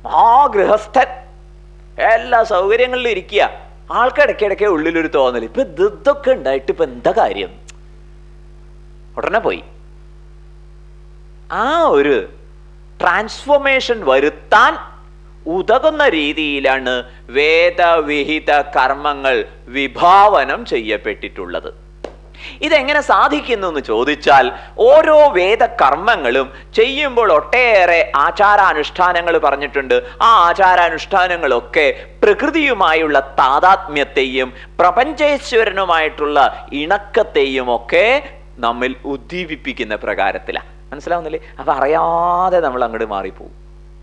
ആ ഗൃഹസ്ഥൻ എല്ലാ സൗകര്യങ്ങളിലും ഇരിക്കുക ആൾക്കിടയ്ക്കിടയ്ക്ക് ഉള്ളിലൊരു തോന്നൽ ഇപ്പൊ ഇത് ഇതൊക്കെ ഉണ്ടായിട്ട് ഇപ്പൊ എന്താ കാര്യം ഉടനെ പോയി ആ ഒരു ട്രാൻസ്ഫോർമേഷൻ വരുത്താൻ ഉതകുന്ന രീതിയിലാണ് വേദവിഹിത കർമ്മങ്ങൾ വിഭാവനം ചെയ്യപ്പെട്ടിട്ടുള്ളത് ഇതെങ്ങനെ സാധിക്കുന്നു എന്ന് ചോദിച്ചാൽ ഓരോ വേദകർമ്മങ്ങളും ചെയ്യുമ്പോൾ ഒട്ടേറെ ആചാരാനുഷ്ഠാനങ്ങൾ പറഞ്ഞിട്ടുണ്ട് ആ ആചാരാനുഷ്ഠാനങ്ങളൊക്കെ പ്രകൃതിയുമായുള്ള താതാത്മ്യത്തെയും പ്രപഞ്ചേശ്വരനുമായിട്ടുള്ള ഇണക്കത്തെയും ഒക്കെ നമ്മിൽ ഉദ്ദീപിപ്പിക്കുന്ന പ്രകാരത്തിലാണ് മനസ്സിലാവുന്നില്ലേ അപ്പൊ അറിയാതെ നമ്മൾ അങ്ങോട്ട് മാറിപ്പോവും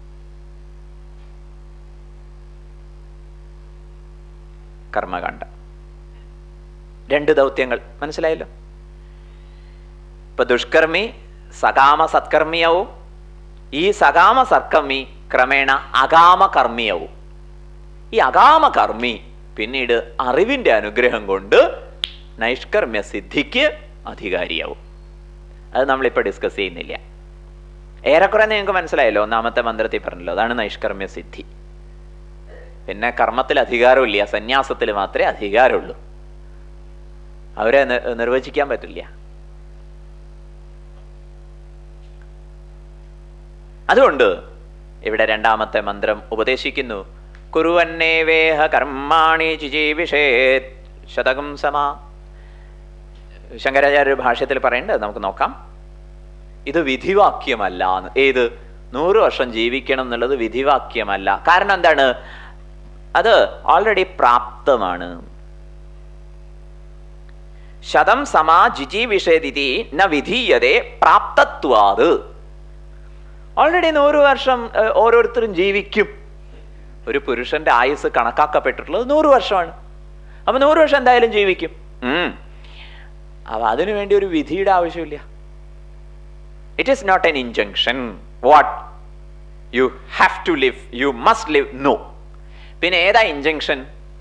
കർമ്മകാണ്ഡ രണ്ട് ദൗത്യങ്ങൾ മനസ്സിലായല്ലോ ഇപ്പൊ ദുഷ്കർമ്മി സകാമ സത്കർമ്മിയാവും ഈ സകാമ സത്കർമ്മി ക്രമേണ അകാമ കർമ്മിയാവും ഈ അകാമ കർമ്മി പിന്നീട് അറിവിന്റെ അനുഗ്രഹം കൊണ്ട് നൈഷ്കർമ്മ്യ സിദ്ധിക്ക് അധികാരിയാവും അത് നമ്മളിപ്പോൾ ഡിസ്കസ് ചെയ്യുന്നില്ല ഏറെക്കുറെ നിങ്ങൾക്ക് മനസ്സിലായല്ലോ ഒന്നാമത്തെ മന്ത്രത്തിൽ പറഞ്ഞല്ലോ അതാണ് നൈഷ്കർമ്മ്യ സിദ്ധി പിന്നെ കർമ്മത്തിൽ അധികാരമില്ല സന്യാസത്തിൽ മാത്രമേ അധികാരമുള്ളൂ അവരെ നി- നിർവചിക്കാൻ പറ്റില്ല അതുകൊണ്ട് ഇവിടെ രണ്ടാമത്തെ മന്ത്രം ഉപദേശിക്കുന്നു കുറുവന്നേവേഹ കർമാണി ചിജീവിഷേത് ശതകം സമാ ശങ്കരാചാര്യ ഭാഷ്യത്തിൽ പറയുന്നുണ്ട് നമുക്ക് നോക്കാം ഇത് വിധിവാക്യമല്ല എന്ന് ഏത് നൂറ് വർഷം ജീവിക്കണം എന്നുള്ളത് വിധിവാക്യമല്ല കാരണം എന്താണ് അത് ഓൾറെഡി പ്രാപ്തമാണ് ശതം സമാ ജിജീവിഷേദിതി ന വിധീയതേ പ്രാപ്തത്വാത് ഓൾറെഡി നൂറ് വർഷം ഏഹ്, ഓരോരുത്തരും ജീവിക്കും ഒരു പുരുഷന്റെ ആയുസ് കണക്കാക്കപ്പെട്ടിട്ടുള്ളത് നൂറ് വർഷമാണ് അപ്പൊ നൂറ് വർഷം എന്തായാലും ജീവിക്കും ഉം. അപ്പൊ അതിനു വേണ്ടി ഒരു വിധിയുടെ ആവശ്യമില്ല it is not an injunction what you have to live you must live no പിന്നെ ഏതാ ഇൻജങ്ഷൻ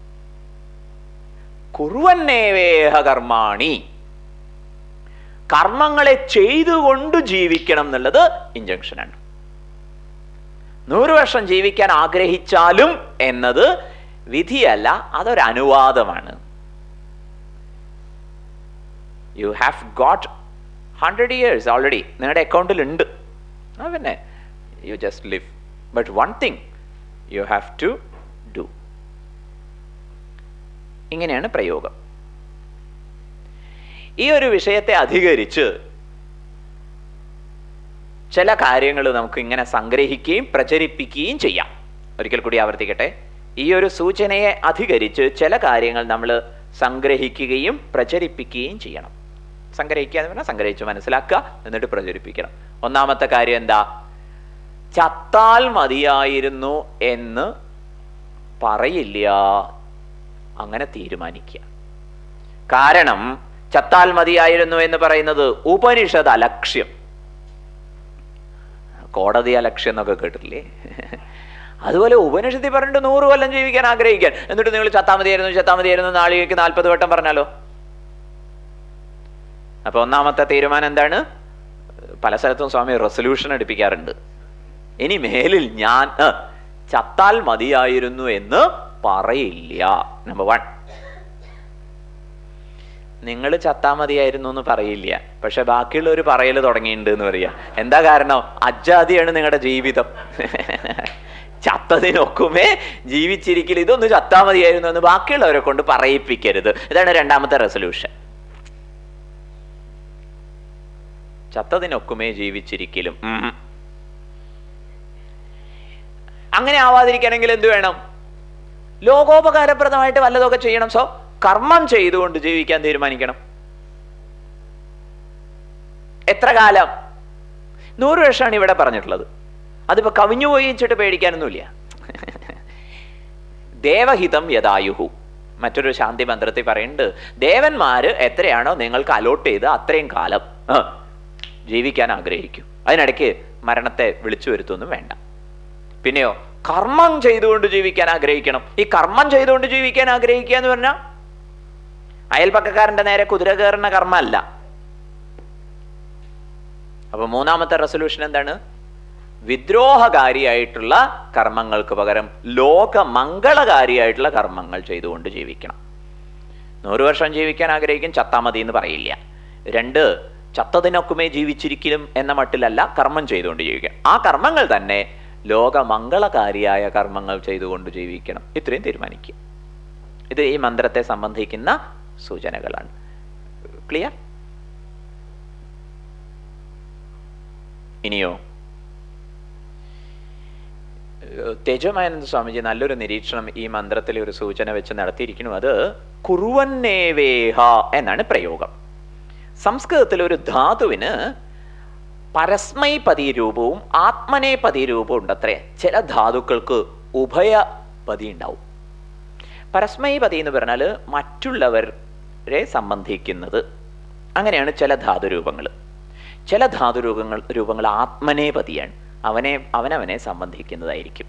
കുറുവന്നേവേഹ കർമാണി കർമ്മങ്ങളെ ചെയ്തുകൊണ്ട് ജീവിക്കണം എന്നുള്ളത് ഇൻജങ്ഷനാണ് നൂറ് വർഷം ജീവിക്കാൻ ആഗ്രഹിച്ചാലും എന്നത് വിധിയല്ല അതൊരു അനുവാദമാണ് you have got hundred years already നിങ്ങളുടെ അക്കൗണ്ടിൽ ഉണ്ട് ആ പിന്നെ you just live but one thing you have to do ഇങ്ങനെയാണ് പ്രയോഗം ഈ ഒരു വിഷയത്തെ അധികരിച്ച് ചില കാര്യങ്ങൾ നമുക്ക് ഇങ്ങനെ സംഗ്രഹിക്കുകയും പ്രചരിപ്പിക്കുകയും ചെയ്യാം ഒരിക്കൽ കൂടി ആവർത്തിക്കട്ടെ ഈ ഒരു സൂചനയെ അധികരിച്ച് ചില കാര്യങ്ങൾ നമ്മൾ സംഗ്രഹിക്കുകയും പ്രചരിപ്പിക്കുകയും ചെയ്യണം സംഗ്രഹിക്കുക എന്ന് പറഞ്ഞാൽ സംഗ്രഹിച്ച് മനസ്സിലാക്കുക എന്നിട്ട് പ്രചരിപ്പിക്കണം ഒന്നാമത്തെ കാര്യം എന്താ ചത്താൽ മതിയായിരുന്നു എന്ന് പറയില്ല അങ്ങനെ തീരുമാനിക്കുക കാരണം ചത്താൽ മതിയായിരുന്നു എന്ന് പറയുന്നത് ഉപനിഷത് അലക്ഷ്യം കോടതി അലക്ഷ്യം എന്നൊക്കെ കേട്ടില്ലേ അതുപോലെ ഉപനിഷത്തിൽ പറഞ്ഞിട്ട് നൂറ് കൊല്ലം ജീവിക്കാൻ ആഗ്രഹിക്കാൻ എന്നിട്ട് നിങ്ങൾ ചത്താ മതിയായിരുന്നു ചത്താ മതിയായിരുന്നു നാളികയ്ക്ക് നാൽപ്പത് വട്ടം പറഞ്ഞാലോ അപ്പൊ ഒന്നാമത്തെ തീരുമാനം എന്താണ് പല സ്ഥലത്തും സ്വാമി റെസൊല്യൂഷൻ എടുപ്പിക്കാറുണ്ട് ഇനി മേലിൽ ഞാൻ ആ, ചത്താൽ മതിയായിരുന്നു എന്ന് പറയില്ല നമ്പർ വൺ നിങ്ങൾ ചത്താ മതിയായിരുന്നു എന്ന് പറയില്ല പക്ഷെ ബാക്കിയുള്ളവർ പറയൽ തുടങ്ങിയിട്ടുണ്ട് എന്ന് പറയാ എന്താ കാരണം അജാതിയാണ് നിങ്ങളുടെ ജീവിതം ചത്തതിനൊക്കുമേ ജീവിച്ചിരിക്കൽ ഇതൊന്ന് ചത്താ മതിയായിരുന്നു എന്ന് ബാക്കിയുള്ളവരെ കൊണ്ട് പറയിപ്പിക്കരുത് ഇതാണ് രണ്ടാമത്തെ റെസൊല്യൂഷൻ ചത്തതിനൊക്കുമേ ജീവിച്ചിരിക്കലും ഉം. അങ്ങനെ ആവാതിരിക്കണമെങ്കിൽ എന്ത് വേണം ലോകോപകാരപ്രദമായിട്ട് വല്ലതൊക്കെ ചെയ്യണം സോ കർമ്മം ചെയ്തുകൊണ്ട് ജീവിക്കാൻ തീരുമാനിക്കണം എത്ര കാലം നൂറ് വർഷമാണ് ഇവിടെ പറഞ്ഞിട്ടുള്ളത് അതിപ്പോ കവിഞ്ഞു പോയിച്ചിട്ട് പേടിക്കാനൊന്നുമില്ല ദേവഹിതം യഥായുഹു മറ്റൊരു ശാന്തി മന്ത്രത്തിൽ പറയുന്നുണ്ട് ദേവന്മാര് എത്രയാണോ നിങ്ങൾക്ക് അലോട്ട് ചെയ്ത് അത്രയും കാലം ആ, ജീവിക്കാൻ ആഗ്രഹിക്കും അതിനിടയ്ക്ക് മരണത്തെ വിളിച്ചു വരുത്തൊന്നും വേണ്ട പിന്നെയോ കർമ്മം ചെയ്തുകൊണ്ട് ജീവിക്കാൻ ആഗ്രഹിക്കണം ഈ കർമ്മം ചെയ്തുകൊണ്ട് ജീവിക്കാൻ ആഗ്രഹിക്കുക എന്ന് പറഞ്ഞാൽ അയൽപ്പക്കക്കാരന്റെ നേരെ കുതിര കയറുന്ന കർമ്മമല്ല അപ്പൊ മൂന്നാമത്തെ റെസൊല്യൂഷൻ എന്താണ് വിദ്രോഹകാരിയായിട്ടുള്ള കർമ്മങ്ങൾക്ക് പകരം ലോകമംഗളകാരിയായിട്ടുള്ള കർമ്മങ്ങൾ ചെയ്തുകൊണ്ട് ജീവിക്കണം നൂറ് വർഷം ജീവിക്കാൻ ആഗ്രഹിക്കും ചത്താ മതി എന്ന് പറയില്ല രണ്ട് ചത്തതിനൊക്കുമേ ജീവിച്ചിരിക്കലും എന്ന മട്ടിലല്ല കർമ്മം ചെയ്തുകൊണ്ട് ജീവിക്കണം ആ കർമ്മങ്ങൾ തന്നെ ലോകമംഗളകാരിയായ കർമ്മങ്ങൾ ചെയ്തുകൊണ്ട് ജീവിക്കണം ഇത്രയും തീരുമാനിക്കുക ഇത് ഈ മന്ത്രത്തെ സംബന്ധിക്കുന്ന സൂചനകളാണ് ക്ലിയർ ഇനിയോ തേജമാനന്ദ സ്വാമിജി നല്ലൊരു നിരീക്ഷണം ഈ മന്ത്രത്തിലെ ഒരു സൂചന വെച്ച് നടത്തിയിരിക്കുന്നു അത് കുറുവന്നേവേഹ എന്നാണ് പ്രയോഗം സംസ്കൃതത്തിൽ ഒരു ധാതുവിന് പരസ്മൈപതി രൂപവും ആത്മനേപതി രൂപവും ഉണ്ടത്രേ ചില ധാതുക്കൾക്ക് ഉഭയപതി ഉണ്ടാവും പരസ്മൈപതി എന്ന് പറഞ്ഞാൽ മറ്റുള്ളവരെ സംബന്ധിക്കുന്നത് അങ്ങനെയാണ് ചില ധാതുരൂപങ്ങൾ ചില ധാതുരൂപങ്ങൾ രൂപങ്ങൾ ആത്മനേപതിയാണ് അവനെ അവനവനെ സംബന്ധിക്കുന്നതായിരിക്കും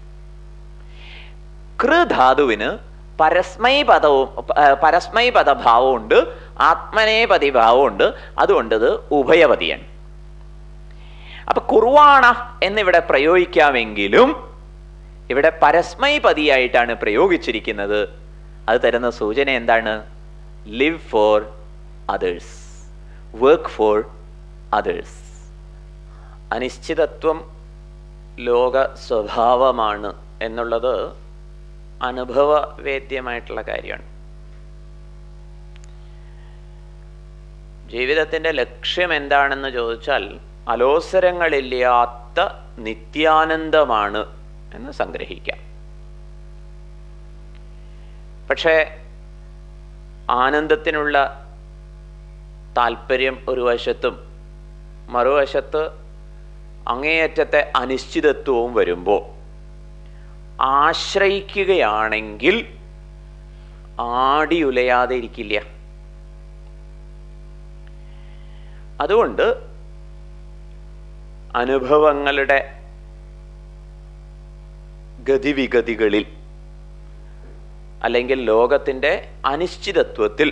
കൃധാതുവിന് പരസ്മൈപദവും പരസ്മൈപദ ഭാവമുണ്ട് ആത്മനേപതി ഭാവമുണ്ട് അതുകൊണ്ട് ഇത് ഉഭയപതിയാണ് അപ്പൊ കുർവാണ എന്നിവിടെ പ്രയോഗിക്കാമെങ്കിലും ഇവിടെ പരസ്മൈപതിയായിട്ടാണ് പ്രയോഗിച്ചിരിക്കുന്നത് അത് തരുന്ന സൂചന എന്താണ് live for others work for others അനിശ്ചിതത്വം ലോക സ്വഭാവമാണ് എന്നുള്ളത് അനുഭവവേദ്യമായിട്ടുള്ള കാര്യമാണ് ജീവിതത്തിന്റെ ലക്ഷ്യം എന്താണെന്ന് ചോദിച്ചാൽ അലോസരങ്ങളില്ലാത്ത നിത്യാനന്ദമാണ് എന്ന് സംഗ്രഹിക്കാം പക്ഷേ ആനന്ദത്തിനുള്ള താല്പര്യം ഒരു വശത്തും മറുവശത്ത് അങ്ങേയറ്റത്തെ അനിശ്ചിതത്വവും വരുമ്പോൾ ആശ്രയിക്കുകയാണെങ്കിൽ ആടിയുലയാതെ ഇരിക്കില്ല അതുകൊണ്ട് അനുഭവങ്ങളുടെ ഗതിവിഗതികളിൽ അല്ലെങ്കിൽ ലോകത്തിൻ്റെ അനിശ്ചിതത്വത്തിൽ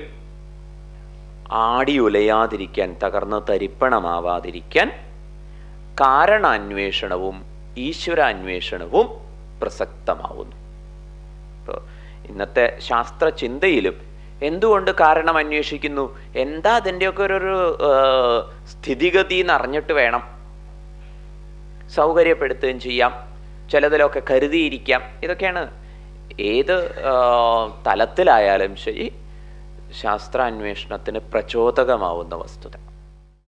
ആടിയുലയാതിരിക്കാൻ തകർന്ന് തരിപ്പണമാവാതിരിക്കാൻ കാരണാന്വേഷണവും ഈശ്വരാന്വേഷണവും പ്രസക്തമാവുന്നു ഇപ്പോൾ ഇന്നത്തെ ശാസ്ത്ര ചിന്തയിലും എന്തുകൊണ്ട് കാരണം അന്വേഷിക്കുന്നു എന്താ അതിൻ്റെയൊക്കെ ഒരു സ്ഥിതിഗതി എന്ന് അറിഞ്ഞിട്ട് വേണം സൗകര്യപ്പെടുത്തുകയും ചെയ്യാം ചിലതിലൊക്കെ കരുതിയിരിക്കാം ഇതൊക്കെയാണ് ഏത് തലത്തിലായാലും ശരി ശാസ്ത്രാന്വേഷണത്തിന് പ്രചോദകമാവുന്ന വസ്തുത